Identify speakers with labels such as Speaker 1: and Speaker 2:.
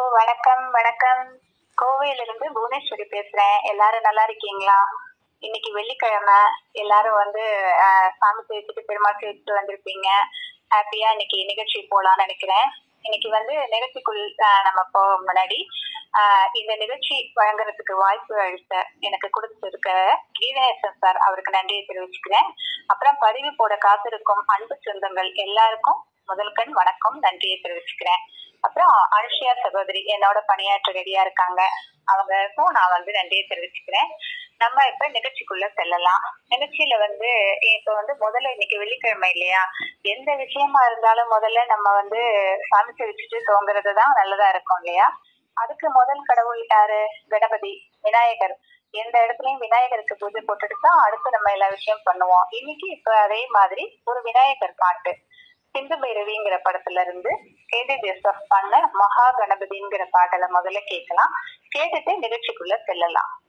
Speaker 1: வணக்கம் வணக்கம் கோவையில இருந்து புவனேஸ்வரி பேசுறேன் எல்லாரும் நல்லா இருக்கீங்களா இன்னைக்கு வெள்ளிக்கிழமை எல்லாரும் வந்து ஆஹ், சாமி சேர்த்துட்டு பெருமாள் சேர்த்துட்டு வந்திருப்பீங்க ஹாப்பியா இன்னைக்கு நிகழ்ச்சி போலாம்னு நினைக்கிறேன் இன்னைக்கு வந்து நிகழ்ச்சிக்குள் ஆஹ், நம்ம போக முன்னாடி ஆஹ், இந்த நிகழ்ச்சி வழங்குறதுக்கு வாய்ப்பு அளித்த எனக்கு கொடுத்திருக்க கீதநேசன் சார் அவருக்கு நன்றியை தெரிவிச்சுக்கிறேன் அப்புறம் பதிவு போட காத்திருக்கும் அன்பு சொந்தங்கள் எல்லாருக்கும் முதல் கண் வணக்கம் நன்றியை தெரிவிச்சுக்கிறேன் அப்புறம் அனுஷியா சகோதரி என்னோட பணியாற்ற ரெடியா இருக்காங்க அவங்களுக்கும் நான் வந்து நன்றியை தெரிவிச்சுக்கிறேன் நம்ம இப்ப நிகழ்ச்சிக்குள்ள செல்லலாம் நிகழ்ச்சியில வந்து இப்ப வந்து முதல்ல இன்னைக்கு வெள்ளிக்கிழமை இல்லையா எந்த விஷயமா இருந்தாலும் முதல்ல நம்ம வந்து சமைச்சு வச்சுட்டு துவங்குறது தான் நல்லதா இருக்கும் இல்லையா அதுக்கு முதல் கடவுள் யாரு கணபதி விநாயகர் எந்த இடத்துலயும் விநாயகருக்கு பூஜை போட்டுட்டு தான் அடுத்து நம்ம எல்லா விஷயம் பண்ணுவோம் இன்னைக்கு இப்ப அதே மாதிரி ஒரு விநாயகர் பாட்டு சிந்து பைரவிங்கிற படத்துல இருந்து கேடி ஜோசப் பண்ண மகா கணபதிங்கிற பாடலை முதல்ல கேட்கலாம் கேட்டுட்டு நிகழ்ச்சிக்குள்ள செல்லலாம்